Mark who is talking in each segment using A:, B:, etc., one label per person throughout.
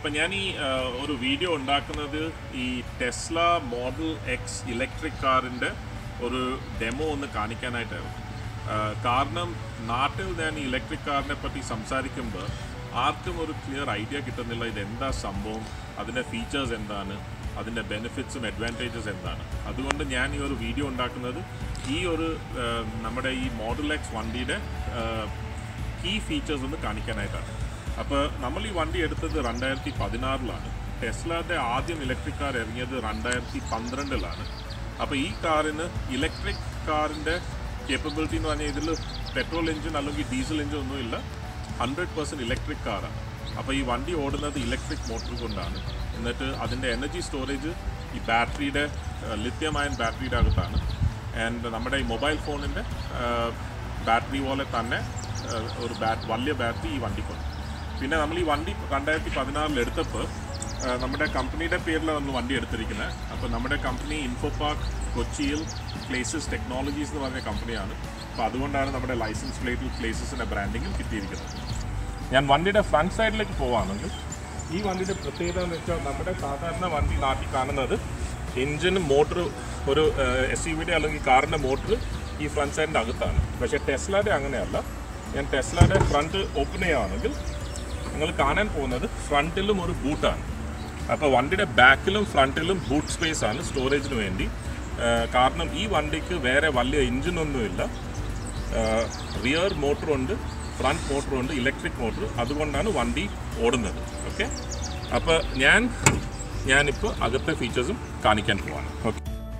A: അപ്പം ഞാൻ ഈ ആ, ഒരു വീഡിയോ ഉണ്ടാക്കുന്നത് ഈ ടെസ്ല മോഡൽ എക്സ് ഇലക്ട്രിക് കാറിൻ്റെ ഒരു ഡെമോ ഒന്ന് കാണിക്കാനായിട്ടായിരുന്നു ആ, കാരണം നാട്ടിൽ ഞാൻ ഈ ഇലക്ട്രിക് കാറിനെ പറ്റി സംസാരിക്കുമ്പോൾ ആർക്കും ഒരു ക്ലിയർ ഐഡിയ കിട്ടുന്നില്ല ഇതെന്താ സംഭവം അതിൻ്റെ ഫീച്ചേഴ്സ് എന്താണ് അതിൻ്റെ ബെനിഫിറ്റ്സും അഡ്വാൻറ്റേജസ് എന്താണ് അതുകൊണ്ട് ഞാൻ ഈ ഒരു വീഡിയോ ഉണ്ടാക്കുന്നത് ഈ ഒരു ആ, നമ്മുടെ ഈ മോഡൽ എക്സ് വണ്ടിയുടെ കീ ഫീച്ചേഴ്സ് ഒന്ന് കാണിക്കാനായിട്ടാണ് അപ്പോൾ നമ്മൾ ഈ വണ്ടി എടുത്തത് രണ്ടായിരത്തി പതിനാറിലാണ് ടെസ്ലയുടെ ആദ്യം ഇലക്ട്രിക് കാർ ഇറങ്ങിയത് രണ്ടായിരത്തി പന്ത്രണ്ടിലാണ് അപ്പോൾ ഈ കാറിന് ഇലക്ട്രിക് കാറിൻ്റെ കേപ്പബിലിറ്റി എന്ന് പറഞ്ഞാൽ ഇതിൽ പെട്രോൾ എഞ്ചിൻ അല്ലെങ്കിൽ ഡീസൽ എഞ്ചിൻ ഒന്നുമില്ല ഹൺഡ്രഡ് പെർസെൻറ്റ് ഇലക്ട്രിക് കാറാണ് അപ്പോൾ ഈ വണ്ടി ഓടുന്നത് ഇലക്ട്രിക് മോട്ടോർ കൊണ്ടാണ് എന്നിട്ട് അതിൻ്റെ എനർജി സ്റ്റോറേജ് ഈ ബാറ്ററിയുടെ ലിത്യം അയൺ ബാറ്ററിയുടെ അകത്താണ് ആൻഡ് നമ്മുടെ ഈ മൊബൈൽ ഫോണിൻ്റെ ബാറ്ററി പോലെ തന്നെ ആ, ഒരു ബാറ്റ് വലിയ ബാറ്ററി ഈ വണ്ടിക്കുണ്ട് പിന്നെ നമ്മൾ ഈ വണ്ടി രണ്ടായിരത്തി പതിനാറിൽ എടുത്തപ്പോൾ ആ, നമ്മുടെ കമ്പനിയുടെ പേരിലാണ് നമ്മൾ വണ്ടി എടുത്തിരിക്കുന്നത് അപ്പോൾ നമ്മുടെ കമ്പനി ഇൻഫോപാർക്ക് കൊച്ചിയിൽ പ്ലേസസ് ടെക്നോളജീസ് എന്ന് പറഞ്ഞ കമ്പനിയാണ് അപ്പോൾ അതുകൊണ്ടാണ് നമ്മുടെ ലൈസൻസ് പ്ലേറ്റിൽ പ്ലേസസിൻ്റെ ബ്രാൻഡിങ്ങും കിട്ടിയിരിക്കുന്നത് ഞാൻ വണ്ടിയുടെ ഫ്രണ്ട് സൈഡിലേക്ക് പോവുകയാണെങ്കിൽ ഈ വണ്ടിയുടെ പ്രത്യേകത എന്ന് വെച്ചാൽ നമ്മുടെ സാധാരണ വണ്ടി നാട്ടിൽ കാണുന്നത് എഞ്ചിനും മോട്ടർ ഒരു എസ് യു വിയുടെ അല്ലെങ്കിൽ കാറിൻ്റെ മോട്ടർ ഈ ഫ്രണ്ട് സൈഡിൻ്റെ അകത്താണ് പക്ഷേ ടെസ്ലയുടെ അങ്ങനെയല്ല ഞാൻ ടെസ്ലയുടെ ഫ്രണ്ട് ഓപ്പൺ ചെയ്യുകയാണെങ്കിൽ നിങ്ങൾ കാണാൻ പോകുന്നത് ഫ്രണ്ടിലും ഒരു ബൂട്ടാണ് അപ്പോൾ വണ്ടിയുടെ ബാക്കിലും ഫ്രണ്ടിലും ബൂട്ട് സ്പേസ് ആണ് സ്റ്റോറേജിന് വേണ്ടി ആ, കാരണം ഈ വണ്ടിക്ക് വേറെ വലിയ എഞ്ചിനൊന്നുമില്ല റിയർ മോട്ടറുണ്ട് ഫ്രണ്ട് മോട്ടറുണ്ട് ഇലക്ട്രിക് മോട്ടർ അതുകൊണ്ടാണ് വണ്ടി ഓടുന്നത് ഓക്കെ അപ്പോൾ ഞാൻ ഞാനിപ്പോൾ അകത്തെ ഫീച്ചേഴ്സും കാണിക്കാൻ പോവാണ് ഓക്കെ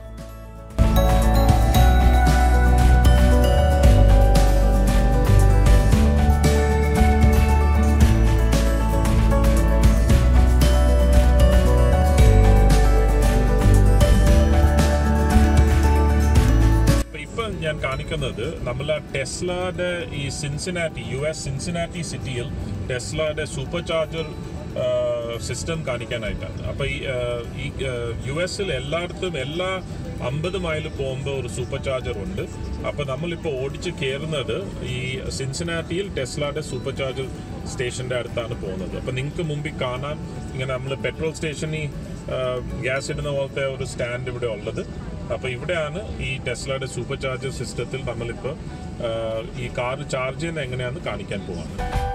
A: ഇപ്പൊ ഞാൻ കാണിക്കുന്നത് നമ്മൾ ടെസ്ലയുടെ ഈ സിൻസിനാറ്റി യു എസ് സിൻസിനാറ്റി സിറ്റിയിൽ ടെസ്ലയുടെ സൂപ്പർ ചാർജർ സിസ്റ്റം കാണിക്കാനായിട്ടാണ് അപ്പോൾ ഈ ആ, ഈ യു എസിൽ എല്ലായിടത്തും എല്ലാ അമ്പത് മൈൽ പോകുമ്പോൾ ഒരു സൂപ്പർ ചാർജർ ഉണ്ട് അപ്പോൾ നമ്മളിപ്പോൾ ഓടിച്ച് കയറുന്നത് ഈ സിൻസിനാറ്റിയിൽ ടെസ്ലയുടെ സൂപ്പർ ചാർജർ സ്റ്റേഷൻ്റെ അടുത്താണ് പോകുന്നത് അപ്പോൾ നിങ്ങൾക്ക് മുമ്പിൽ കാണാൻ ഇങ്ങനെ നമ്മൾ പെട്രോൾ സ്റ്റേഷനിൽ ഗ്യാസ് ഇടുന്ന പോലത്തെ ഒരു സ്റ്റാൻഡ് ഇവിടെ ഉള്ളത് അപ്പോൾ ഇവിടെയാണ് ഈ ടെസ്ലയുടെ സൂപ്പർ ചാർജർ സിസ്റ്റത്തിൽ നമ്മളിപ്പോൾ ഈ കാർ ചാർജ് ചെയ്യുന്നത് എങ്ങനെയാണെന്ന് കാണിക്കാൻ പോവാണ്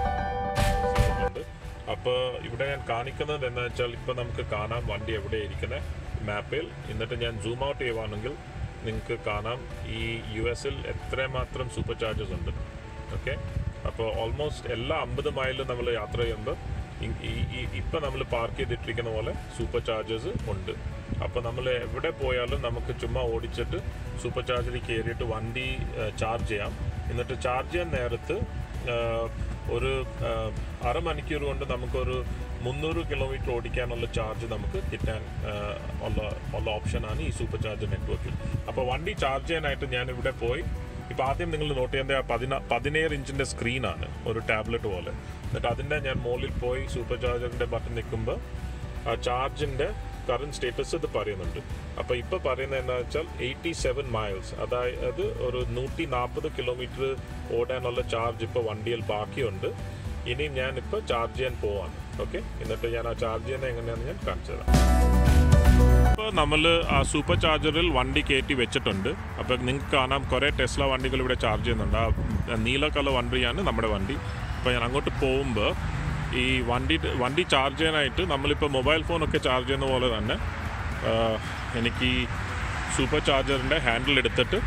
A: അപ്പോൾ ഇവിടെ ഞാൻ കാണിക്കുന്നത് എന്താ വെച്ചാൽ ഇപ്പോൾ നമുക്ക് കാണാം വണ്ടി എവിടെ ഇരിക്കുന്നത് മാപ്പിൽ എന്നിട്ട് ഞാൻ സൂം ഔട്ട് ചെയ്യുവാണെങ്കിൽ നിങ്ങൾക്ക് കാണാം ഈ യു എസിൽ എത്രമാത്രം സൂപ്പർ ചാർജസ് ഉണ്ട് ഓക്കെ അപ്പോൾ ഓൾമോസ്റ്റ് എല്ലാ അമ്പത് മൈലും നമ്മൾ യാത്ര ചെയ്യുമ്പോൾ ഈ- ഈ- ഈ ഇപ്പം നമ്മൾ പാർക്ക് ചെയ്തിട്ടിരിക്കുന്ന പോലെ സൂപ്പർ ചാർജസ് ഉണ്ട് അപ്പോൾ നമ്മൾ എവിടെ പോയാലും നമുക്ക് ചുമ്മാ ഓടിച്ചിട്ട് സൂപ്പർ ചാർജറിൽ കയറിയിട്ട് വണ്ടി ചാർജ് ചെയ്യാം എന്നിട്ട് ചാർജ് ചെയ്യാൻ നേരത്ത് ആ, ഒരു ആ, അരമണിക്കൂർ കൊണ്ട് നമുക്കൊരു മുന്നൂറ് കിലോമീറ്റർ ഓടിക്കാനുള്ള ചാർജ് നമുക്ക് കിട്ടാൻ ആ, ഉള്ള ഉള്ള ഓപ്ഷനാണ് ഈ സൂപ്പർ ചാർജർ നെറ്റ്വർക്കിൽ അപ്പോൾ വണ്ടി ചാർജ് ചെയ്യാനായിട്ട് ഞാൻ ഇവിടെ പോയി ഇപ്പോൾ ആദ്യം നിങ്ങൾ നോട്ട് ചെയ്യേണ്ട ആ പതിന പതിനേഴ് ഇഞ്ചിൻ്റെ സ്ക്രീനാണ് ഒരു ടാബ്ലറ്റ് പോലെ എന്നിട്ട് അതിൻ്റെ ഞാൻ മുകളിൽ പോയി സൂപ്പർ ചാർജറിൻ്റെ ബട്ടൺ നിൽക്കുമ്പോൾ ആ ചാർജിൻ്റെ കറണ്ട് സ്റ്റേറ്റസ് ഇത് പറയുന്നുണ്ട് അപ്പോൾ ഇപ്പോൾ പറയുന്നത് എന്താ വെച്ചാൽ എയ്റ്റി സെവൻ മൈൽസ് അതായത് ഒരു നൂറ്റി നാൽപ്പത് കിലോമീറ്റർ ഓടാനുള്ള ചാർജ് ഇപ്പോൾ വണ്ടിയിൽ ബാക്കിയുണ്ട് ഇനി ഞാനിപ്പോൾ ചാർജ് ചെയ്യാൻ പോവാണ് ഓക്കെ എന്നിട്ട് ഞാൻ ആ ചാർജ് ചെയ്യുന്നത് എങ്ങനെയാണെന്ന് ഞാൻ കാണിച്ചു തരാം ഇപ്പോൾ നമ്മൾ ആ സൂപ്പർ ചാർജറിൽ വണ്ടി കയറ്റി വെച്ചിട്ടുണ്ട് അപ്പോൾ നിങ്ങൾക്ക് കാണാം കുറേ ടെസ്ല വണ്ടികൾ ഇവിടെ ചാർജ് ചെയ്യുന്നുണ്ട് ആ നീല കളർ വണ്ടിയാണ് നമ്മുടെ വണ്ടി അപ്പോൾ ഞാൻ അങ്ങോട്ട് പോകുമ്പോൾ ഈ വണ്ടി വണ്ടി ചാർജ് ചെയ്യാനായിട്ട് നമ്മളിപ്പോൾ മൊബൈൽ ഫോണൊക്കെ ചാർജ് ചെയ്യുന്ന പോലെ തന്നെ ആ, എനിക്ക് ഈ സൂപ്പർ ചാർജറിൻ്റെ ഹാൻഡിൽ എടുത്തിട്ട്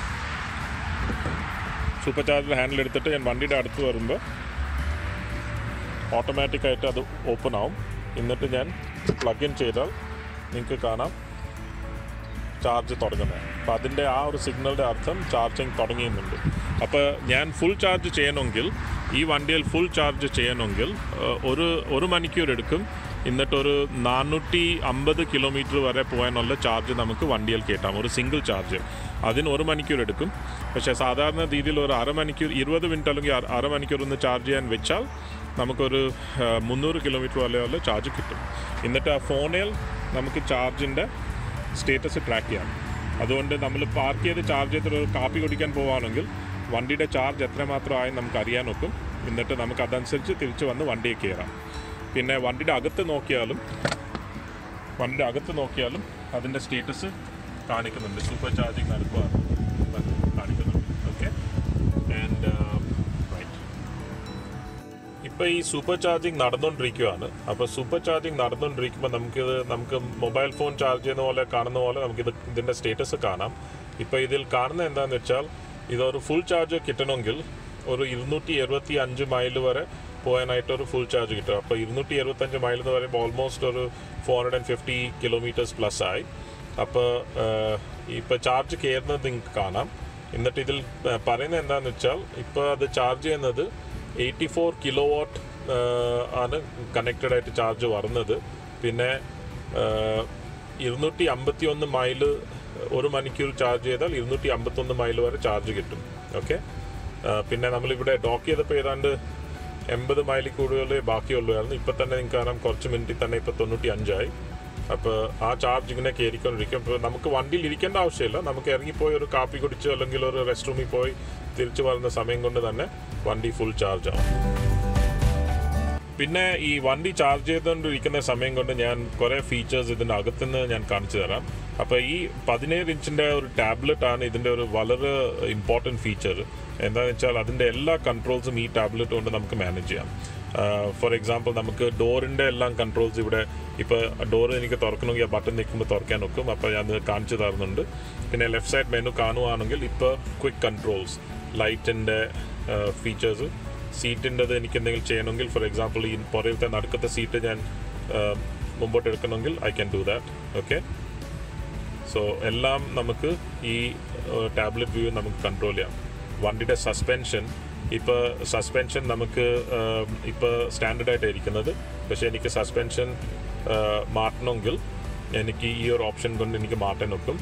A: സൂപ്പർ ചാർജർ ഹാൻഡിൽ എടുത്തിട്ട് ഞാൻ വണ്ടിയുടെ അടുത്ത് വരുമ്പോൾ ഓട്ടോമാറ്റിക്കായിട്ട് അത് ഓപ്പൺ ആവും എന്നിട്ട് ഞാൻ പ്ലഗ് ഇൻ ചെയ്താൽ നിങ്ങൾക്ക് കാണാം ചാർജ് തുടങ്ങുന്നത് അപ്പോൾ അതിൻ്റെ ആ ഒരു സിഗ്നലിൻ്റെ അർത്ഥം ചാർജിങ് തുടങ്ങിയുന്നുണ്ട് അപ്പോൾ ഞാൻ ഫുൾ ചാർജ് ചെയ്യണമെങ്കിൽ ഈ വണ്ടിയിൽ ഫുൾ ചാർജ് ചെയ്യണമെങ്കിൽ ഏഹ്, ഒരു ഒരു മണിക്കൂർ എടുക്കും എന്നിട്ടൊരു നാനൂറ്റി അമ്പത് കിലോമീറ്റർ വരെ പോകാനുള്ള ചാർജ് നമുക്ക് വണ്ടിയിൽ കയറ്റാം ഒരു സിംഗിൾ ചാർജ് അതിന് ഒരു മണിക്കൂർ എടുക്കും പക്ഷേ സാധാരണ രീതിയിൽ ഒരു അരമണിക്കൂർ ഇരുപത് മിനിറ്റ് അല്ലെങ്കിൽ അര- അരമണിക്കൂർ ഒന്ന് ചാർജ് ചെയ്യാൻ വെച്ചാൽ നമുക്കൊരു ആ, മുന്നൂറ് കിലോമീറ്റർ വരെയുള്ള ചാർജ് കിട്ടും എന്നിട്ട് ആ ഫോണിൽ നമുക്ക് ചാർജിൻ്റെ സ്റ്റേറ്റസ് ട്രാക്ക് ചെയ്യാം അതുകൊണ്ട് നമ്മൾ പാർക്ക് ചെയ്ത് ചാർജ് ചെയ്തിട്ട് ഒരു കാപ്പി കുടിക്കാൻ പോവുകയാണെങ്കിൽ വണ്ടിയുടെ ചാർജ് എത്രമാത്രം ആയി നമുക്ക് അറിയാൻ ഒക്കും എന്നിട്ട് നമുക്ക് അതനുസരിച്ച് തിരിച്ച് വന്ന് വണ്ടിയിൽ കയറാം പിന്നെ വണ്ടിയുടെ അകത്ത് നോക്കിയാലും വണ്ടിയുടെ അകത്ത് നോക്കിയാലും അതിൻ്റെ സ്റ്റേറ്റസ് കാണിക്കുന്നുണ്ട് സൂപ്പർ ചാർജിങ് നടക്കുവാണ് കാണിക്കുന്നുണ്ട് ഓക്കെ ആൻഡ് റൈറ്റ് ഇപ്പോൾ ഈ സൂപ്പർ ചാർജിങ് നടന്നുകൊണ്ടിരിക്കുകയാണ് അപ്പോൾ സൂപ്പർ ചാർജിങ് നടന്നുകൊണ്ടിരിക്കുമ്പോൾ നമുക്കിത് നമുക്ക് മൊബൈൽ ഫോൺ ചാർജ് ചെയ്യുന്ന പോലെ കാണുന്ന പോലെ നമുക്കിത് ഇതിൻ്റെ സ്റ്റേറ്റസ് കാണാം ഇപ്പോൾ ഇതിൽ കാണുന്ന എന്താണെന്ന് വെച്ചാൽ ഇതൊരു ഫുൾ ചാർജ് കിട്ടണമെങ്കിൽ ഒരു ഇരുന്നൂറ്റി എഴുപത്തി അഞ്ച് മൈൽ വരെ പോകാനായിട്ട് ഒരു ഫുൾ ചാർജ് കിട്ടും അപ്പോൾ ഇരുന്നൂറ്റി എഴുപത്തഞ്ച് മൈൽ എന്ന് പറയുമ്പോൾ ഓൾമോസ്റ്റ് ഒരു four hundred and fifty kilometres plus ആയി അപ്പോൾ ഇപ്പോൾ ചാർജ് കയറുന്നത് നിങ്ങൾക്ക് കാണാം എന്നിട്ട് ഇതിൽ ആ, പറയുന്നത് എന്താണെന്ന് വെച്ചാൽ ഇപ്പോൾ അത് ചാർജ് ചെയ്യുന്നത് എയ്റ്റി ഫോർ കിലോ വാട്ട് ആണ് കണക്റ്റഡ് ആയിട്ട് ചാർജ് വരുന്നത് പിന്നെ ഇരുന്നൂറ്റി അമ്പത്തി ഒന്ന് മൈല് ഒരു മണിക്കൂർ ചാർജ് ചെയ്താൽ ഇരുന്നൂറ്റി അമ്പത്തൊന്ന് മൈൽ വരെ ചാർജ് കിട്ടും ഓക്കെ പിന്നെ നമ്മളിവിടെ ഡോക്ക് ചെയ്തപ്പോൾ ഏതാണ്ട് എൺപത് മൈലിൽ കൂടുതലേ ബാക്കിയുള്ളൂ ഇപ്പം തന്നെ നിങ്ങൾക്ക് കാണാം കുറച്ച് മിനിറ്റിൽ തന്നെ ഇപ്പോൾ തൊണ്ണൂറ്റി അഞ്ചായി അപ്പോൾ ആ ചാർജ് ഇങ്ങനെ കയറിക്കൊണ്ടിരിക്കും അപ്പോൾ നമുക്ക് വണ്ടിയിൽ ഇരിക്കേണ്ട ആവശ്യമില്ല നമുക്ക് ഇറങ്ങിപ്പോയി ഒരു കാപ്പി കുടിച്ച് അല്ലെങ്കിൽ ഒരു റെസ്റ്റ് റൂമിൽ പോയി തിരിച്ചു വരുന്ന സമയം കൊണ്ട് തന്നെ വണ്ടി ഫുൾ ചാർജ് ആവും പിന്നെ ഈ വണ്ടി ചാർജ് ചെയ്തുകൊണ്ടിരിക്കുന്ന സമയം കൊണ്ട് ഞാൻ കുറേ ഫീച്ചേഴ്സ് ഇതിൻ്റെ അകത്തുനിന്ന് ഞാൻ കാണിച്ചു തരാം അപ്പോൾ ഈ പതിനേഴ് ഇഞ്ചിൻ്റെ ഒരു ടാബ്ലറ്റ് ആണ് ഇതിൻ്റെ ഒരു വളരെ ഇമ്പോർട്ടൻറ്റ് ഫീച്ചർ എന്താണെന്ന് വെച്ചാൽ അതിൻ്റെ എല്ലാ കൺട്രോൾസും ഈ ടാബ്ലറ്റ് കൊണ്ട് നമുക്ക് മാനേജ് ചെയ്യാം ഫോർ എക്സാമ്പിൾ നമുക്ക് ഡോറിൻ്റെ എല്ലാം കൺട്രോൾസ് ഇവിടെ ഇപ്പോൾ ഡോർ എനിക്ക് തുറക്കണമെങ്കിൽ ആ ബട്ടൺ നിൽക്കുമ്പോൾ തുറക്കാൻ നോക്കും അപ്പോൾ ഞാൻ അത് കാണിച്ചു തരുന്നുണ്ട് പിന്നെ ലെഫ്റ്റ് സൈഡ് മെനു കാണുവാണെങ്കിൽ ഇപ്പോൾ ക്വിക്ക് കൺട്രോൾസ് ലൈറ്റിൻ്റെ ഫീച്ചേഴ്സ് സീറ്റിൻ്റെത് എനിക്ക് എന്തെങ്കിലും ചെയ്യണമെങ്കിൽ ഫോർ എക്സാമ്പിൾ ഈ പുറയിലത്തെ നടുക്കത്തെ സീറ്റ് ഞാൻ ആ, മുമ്പോട്ട് എടുക്കണമെങ്കിൽ I can do that okay so എല്ലാം നമുക്ക് ഈ ടാബ്ലറ്റ് വ്യൂ നമുക്ക് കൺട്രോൾ ചെയ്യാം വണ്ടിയുടെ സസ്പെൻഷൻ ഇപ്പോൾ സസ്പെൻഷൻ നമുക്ക് ഇപ്പോൾ സ്റ്റാൻഡേർഡ് ആയിട്ട് ഇരിക്കുന്നത് പക്ഷേ എനിക്ക് സസ്പെൻഷൻ മാറ്റണമെങ്കിൽ എനിക്ക് ഈ ഒരു ഓപ്ഷൻ കൊണ്ട് എനിക്ക് മാറ്റാൻ നോക്കും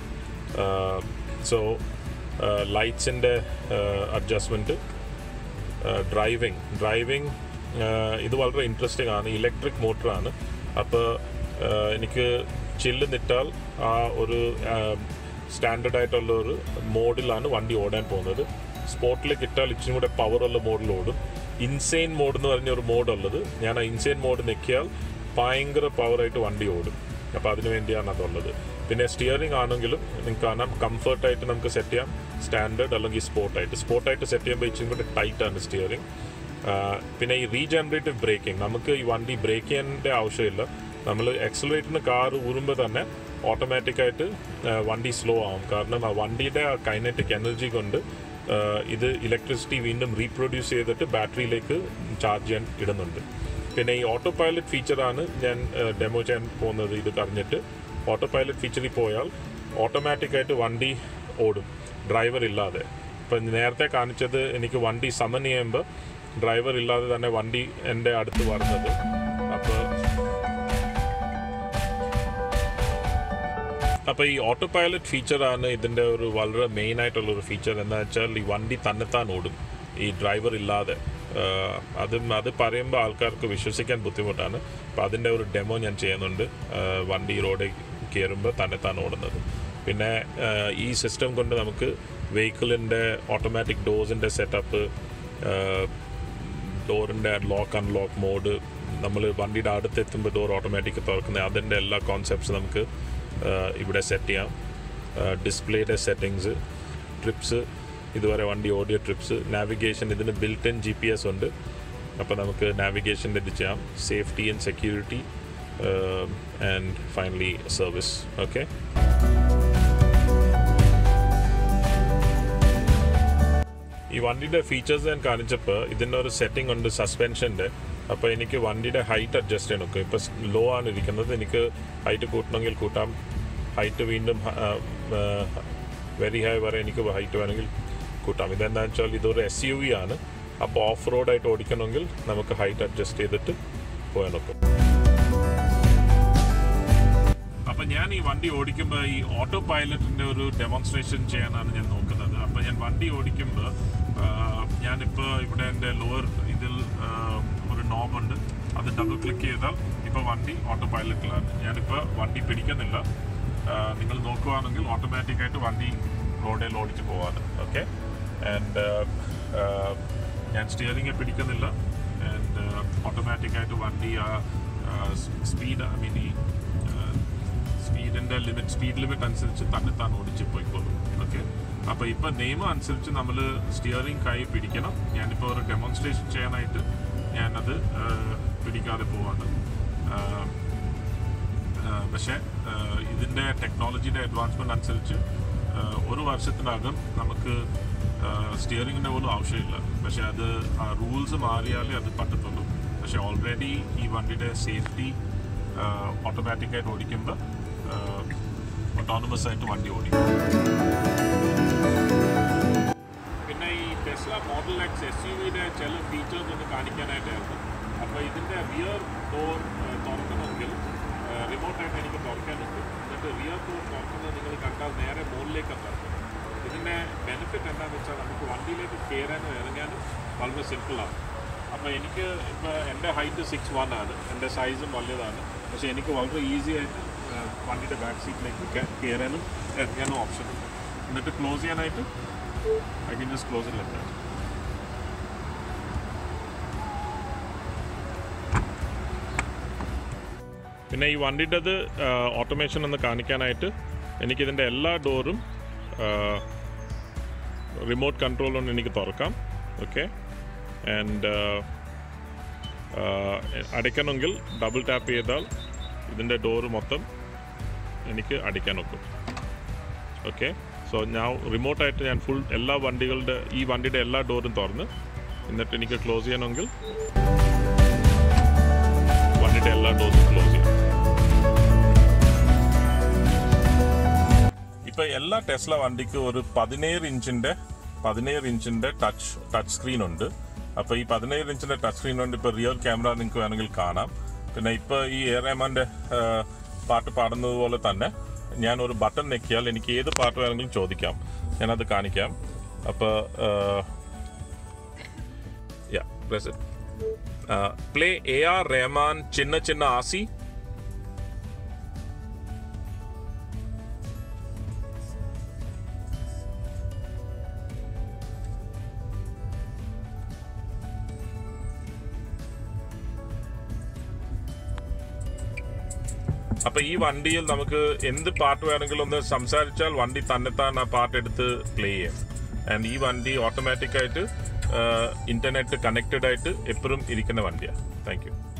A: സോ ലൈറ്റ്സിൻ്റെ അഡ്ജസ്റ്റ്മെൻറ്റ് ഡ്രൈവിംഗ് ഡ്രൈവിംഗ് ഇത് വളരെ ഇൻട്രസ്റ്റിംഗ് ആണ് ഇലക്ട്രിക് മോട്ടറാണ് അപ്പോൾ എനിക്ക് ചില്ല് നിട്ടാൽ ആ ഒരു സ്റ്റാൻഡേർഡ് ആയിട്ടുള്ള ഒരു മോഡിലാണ് വണ്ടി ഓടാൻ പോകുന്നത് സ്പോട്ടിലേക്ക് ഇട്ടാൽ ഇച്ചിരി കൂടെ പവറുള്ള മോഡിൽ ഓടും ഇൻസെയിൻ മോഡ് എന്ന് പറഞ്ഞ ഒരു മോഡ് ഉള്ളത് ഞാൻ ആ ഇൻസെയിൻ മോഡ് നിൽക്കിയാൽ ഭയങ്കര പവറായിട്ട് വണ്ടി ഓടും അപ്പോൾ അതിന് വേണ്ടിയാണ് അതുള്ളത് പിന്നെ സ്റ്റിയറിംഗ് ആണെങ്കിലും നിങ്ങൾക്ക് കാണാം കംഫർട്ടായിട്ട് നമുക്ക് സെറ്റ് ചെയ്യാം സ്റ്റാൻഡേർഡ് അല്ലെങ്കിൽ സ്പോർട്ടായിട്ട് സ്പോർട്ടായിട്ട് സെറ്റ് ചെയ്യുമ്പോൾ ഇച്ചിരി കൂടെ ടൈറ്റാണ് സ്റ്റിയറിംഗ് പിന്നെ ഈ റീജനറേറ്റീവ് ബ്രേക്കിംഗ് നമുക്ക് ഈ വണ്ടി ബ്രേക്ക് ചെയ്യേണ്ട ആവശ്യമില്ല നമ്മൾ എക്സലറേറ്ററിന് കാർ ഊരുമ്പോൾ തന്നെ ഓട്ടോമാറ്റിക്കായിട്ട് വണ്ടി സ്ലോ ആവും കാരണം ആ വണ്ടിയുടെ ആ കൈനറ്റിക് എനർജി കൊണ്ട് ആ, ഇത് ഇലക്ട്രിസിറ്റി വീണ്ടും റീപ്രൊഡ്യൂസ് ചെയ്തിട്ട് ബാറ്ററിയിലേക്ക് ചാർജ് ചെയ്യാൻ ഇടുന്നുണ്ട് പിന്നെ ഈ ഓട്ടോ പൈലറ്റ് ഫീച്ചറാണ് ഞാൻ ഡെമോ ചെയ്യാൻ പോകുന്നത് ഇത് പറഞ്ഞിട്ട് ഓട്ടോ പൈലറ്റ് ഫീച്ചറിൽ പോയാൽ ഓട്ടോമാറ്റിക്കായിട്ട് വണ്ടി ഓടും ഡ്രൈവർ ഇല്ലാതെ ഇപ്പം നേരത്തെ കാണിച്ചത് എനിക്ക് വണ്ടി സമൻ ചെയ്യുമ്പോൾ ഡ്രൈവർ ഇല്ലാതെ തന്നെ വണ്ടി എൻ്റെ അടുത്ത് വരുന്നത് അപ്പോൾ അപ്പോൾ ഈ ഓട്ടോ പൈലറ്റ് ഫീച്ചറാണ് ഇതിൻ്റെ ഒരു വളരെ മെയിൻ ആയിട്ടുള്ള ഒരു ഫീച്ചർ എന്താ വെച്ചാൽ ഈ വണ്ടി തന്നെത്താൻ ഓടും ഈ ഡ്രൈവർ ഇല്ലാതെ ആഹ് അതും അത് പറയുമ്പോൾ ആൾക്കാർക്ക് വിശ്വസിക്കാൻ ബുദ്ധിമുട്ടാണ് അപ്പോൾ അതിൻ്റെ ഒരു ഡെമോ ഞാൻ ചെയ്യുന്നുണ്ട് ആഹ് വണ്ടി റോഡിൽ കയറുമ്പോൾ തന്നെത്താൻ ഓടുന്നത് പിന്നെ ആഹ് ഈ സിസ്റ്റം കൊണ്ട് നമുക്ക് വെഹിക്കിളിൻ്റെ ഓട്ടോമാറ്റിക് ഡോസിൻ്റെ സെറ്റപ്പ് ഡോറിൻ്റെ ലോക്ക് അൺലോക്ക് മോഡ് നമ്മൾ വണ്ടിയുടെ അടുത്തെത്തുമ്പോൾ ഡോർ ഓട്ടോമാറ്റിക് തുറക്കുന്നത് അതിൻ്റെ എല്ലാ കോൺസെപ്റ്റ്സ് നമുക്ക് ആ, ഇവിടെ സെറ്റ് ചെയ്യാം ഡിസ്പ്ലേയുടെ സെറ്റിങ്സ് ട്രിപ്സ് ഇതുവരെ വണ്ടി ഓഡിയോ ട്രിപ്സ് നാവിഗേഷൻ ഇതിന് built in G P S ഉണ്ട് അപ്പോൾ നമുക്ക് നാവിഗേഷൻ്റെ ഇത് ചെയ്യാം safety and security and finally service okay ഈ വണ്ടിയുടെ ഫീച്ചേഴ്സ് ഞാൻ കാണിച്ചപ്പോൾ ഇതിൻ്റെ ഒരു സെറ്റിംഗ് ഉണ്ട് സസ്പെൻഷൻ്റെ അപ്പോൾ എനിക്ക് വണ്ടിയുടെ ഹൈറ്റ് അഡ്ജസ്റ്റ് ചെയ്യാൻ നോക്കും ഇപ്പോൾ ലോ ആണ് ഇരിക്കുന്നത് എനിക്ക് ഹൈറ്റ് കൂട്ടണമെങ്കിൽ കൂട്ടാം ഹൈറ്റ് വീണ്ടും വെരി ഹൈ വരെ എനിക്ക് ഹൈറ്റ് വേണമെങ്കിൽ കൂട്ടാം ഇതെന്താണെന്ന് വെച്ചാൽ ഇതൊരു എസ് യു വി ആണ് അപ്പോൾ ഓഫ് റോഡായിട്ട് ഓടിക്കണമെങ്കിൽ നമുക്ക് ഹൈറ്റ് അഡ്ജസ്റ്റ് ചെയ്തിട്ട് പോയാൽ നോക്കും അപ്പൊ ഞാൻ ഈ വണ്ടി ഓടിക്കുമ്പോൾ ഈ ഓട്ടോ പൈലറ്റിന്റെ ഒരു ഡെമോൺസ്ട്രേഷൻ ചെയ്യാനാണ് ഞാൻ നോക്കുന്നത് അപ്പൊ ഞാൻ വണ്ടി ഓടിക്കുമ്പോൾ ഞാനിപ്പോൾ ഇവിടെ എൻ്റെ ലോവർ ഇതിൽ ആ, ഒരു നോബുണ്ട് അത് ഡബിൾ ക്ലിക്ക് ചെയ്താൽ ഇപ്പോൾ വണ്ടി ഓട്ടോ പൈലറ്റിലാണ് ഞാനിപ്പോൾ വണ്ടി പിടിക്കുന്നില്ല ആ, നിങ്ങൾ നോക്കുകയാണെങ്കിൽ ഓട്ടോമാറ്റിക്കായിട്ട് വണ്ടി റോഡിൽ ഓടിച്ച് പോവാണ് ഓക്കെ ആൻഡ് ഞാൻ സ്റ്റിയറിംഗ് പിടിക്കുന്നില്ല ആൻഡ് ഓട്ടോമാറ്റിക്കായിട്ട് വണ്ടി ആ സ്പീഡ് ഐ മീൻ ഈ സ്പീഡിൻ്റെ ലിമിറ്റ് സ്പീഡ് ലിമിറ്റ് അനുസരിച്ച് തന്നെത്താൻ ഓടിച്ച് പോയിക്കോളും ഓക്കെ അപ്പോൾ ഇപ്പോൾ നിയമം അനുസരിച്ച് നമ്മൾ സ്റ്റിയറിംഗ് കൈ പിടിക്കണം ഞാനിപ്പോൾ ഒരു ഡെമോൺസ്ട്രേഷൻ ചെയ്യാനായിട്ട് ഞാനത് ആ, പിടിക്കാതെ പോവാണ് ആ, ആ, പക്ഷേ ആ, ഇതിൻ്റെ ടെക്നോളജിയുടെ അഡ്വാൻസ്മെൻ്റ് അനുസരിച്ച് ആ, ഒരു വർഷത്തിനകം നമുക്ക് സ്റ്റിയറിങ്ങിൻ്റെ പോലും ആവശ്യമില്ല പക്ഷേ അത് റൂൾസ് മാറിയാലേ അത് പറ്റത്തുള്ളൂ പക്ഷേ ഓൾറെഡി ഈ വണ്ടിയുടെ സേഫ്റ്റി ഓട്ടോമാറ്റിക്കായിട്ട് ഓടിക്കുമ്പോൾ ഓട്ടോണമസ് ആയിട്ട് വണ്ടി ഓടിക്കും പിന്നെ ഈ Tesla model X S U വിയുടെ ചില ഫീച്ചേഴ്സ് ഒന്ന് കാണിക്കാനായിട്ടായിരുന്നു അപ്പോൾ ഇതിൻ്റെ റിയർ ഡോർ തുറക്കണമെങ്കിൽ റിമോട്ടായിട്ട് എനിക്ക് തുറക്കാനുണ്ട് എന്നിട്ട് റിയർ ഡോർ തുറക്കുന്നത് നിങ്ങൾ കണ്ടാൽ നേരെ മുകളിലേക്ക് തുറക്കും ഇതിൻ്റെ ബെനിഫിറ്റ് എന്താണെന്ന് വെച്ചാൽ നമുക്ക് വണ്ടിയിലേക്ക് കയറാനും ഇറങ്ങാനും വളരെ സിമ്പിളാണ് അപ്പോൾ എനിക്ക് ഇപ്പോൾ എൻ്റെ ഹൈറ്റ് സിക്സ് വൺ ആണ് എൻ്റെ സൈസും വലിയതാണ് പക്ഷേ എനിക്ക് വളരെ ഈസി ആയിട്ട് ആ, വണ്ടിയുടെ ബാക്ക് സീറ്റിലേക്ക് കയറാനും ഇറങ്ങാനും ഓപ്ഷൻ ഉണ്ട് എന്നിട്ട് ക്ലോസ് ചെയ്യാനായിട്ട് I can just close it like that. പിന്നെ ഈ വണ്ടിൻ്റെത് ഓട്ടോമേഷൻ ഒന്ന് കാണിക്കാനായിട്ട് എനിക്കിതിൻ്റെ എല്ലാ ഡോറും റിമോട്ട് കൺട്രോൾ കൊണ്ട് എനിക്ക് തുറക്കാം ഓക്കെ ആൻഡ് അടയ്ക്കണമെങ്കിൽ ഡബിൾ ടാപ്പ് ചെയ്താൽ ഇതിൻ്റെ ഡോറ് മൊത്തം എനിക്ക് അടിക്കാൻ ഒക്കും ഓക്കെ സോ ഞാൻ റിമോട്ടായിട്ട് ഞാൻ ഫുൾ എല്ലാ വണ്ടികളുടെ ഈ വണ്ടിയുടെ എല്ലാ ഡോറും തുറന്ന് എന്നിട്ട് എനിക്ക് ക്ലോസ് ചെയ്യണമെങ്കിൽ വണ്ടിയുടെ എല്ലാ ഡോറും ക്ലോസ് ചെയ്യാം ഇപ്പൊ എല്ലാ ടെസ്ല വണ്ടിക്കും ഒരു പതിനേഴ് ഇഞ്ചിന്റെ പതിനേഴ് ഇഞ്ചിന്റെ ടച്ച് ടച്ച് സ്ക്രീൻ ഉണ്ട് അപ്പൊ ഈ പതിനേഴ് ഇഞ്ചിന്റെ ടച്ച് സ്ക്രീൻ കൊണ്ട് ഇപ്പൊ റിയർ ക്യാമറ നിങ്ങൾക്ക് വേണമെങ്കിൽ കാണാം പിന്നെ ഇപ്പൊ ഈ എ റഹ്മാന്റെ ആ, പാട്ട് പാടുന്നത് പോലെ തന്നെ ഞാൻ ഒരു ബട്ടൺ ഞെക്കിയാൽ എനിക്ക് ഏത് പാട്ട് വേണമെങ്കിലും ചോദിക്കാം ഞാനത് കാണിക്കാം അപ്പൊ play A R Rahman Chinna Chinna Aasai അപ്പൊ ഈ വണ്ടിയിൽ നമുക്ക് എന്ത് പാട്ട് വേണമെങ്കിലും ഒന്ന് സംസാരിച്ചാൽ വണ്ടി തന്നെത്താൻ ആ പാട്ട് എടുത്ത് പ്ലേ ചെയ്യും ആൻഡ് ഈ വണ്ടി ഓട്ടോമാറ്റിക് ആയിട്ട് ഇന്റർനെറ്റ് കണക്റ്റഡ് ആയിട്ട് എപ്പോഴും ഇരിക്കുന്ന വണ്ടിയാണ് താങ്ക് യു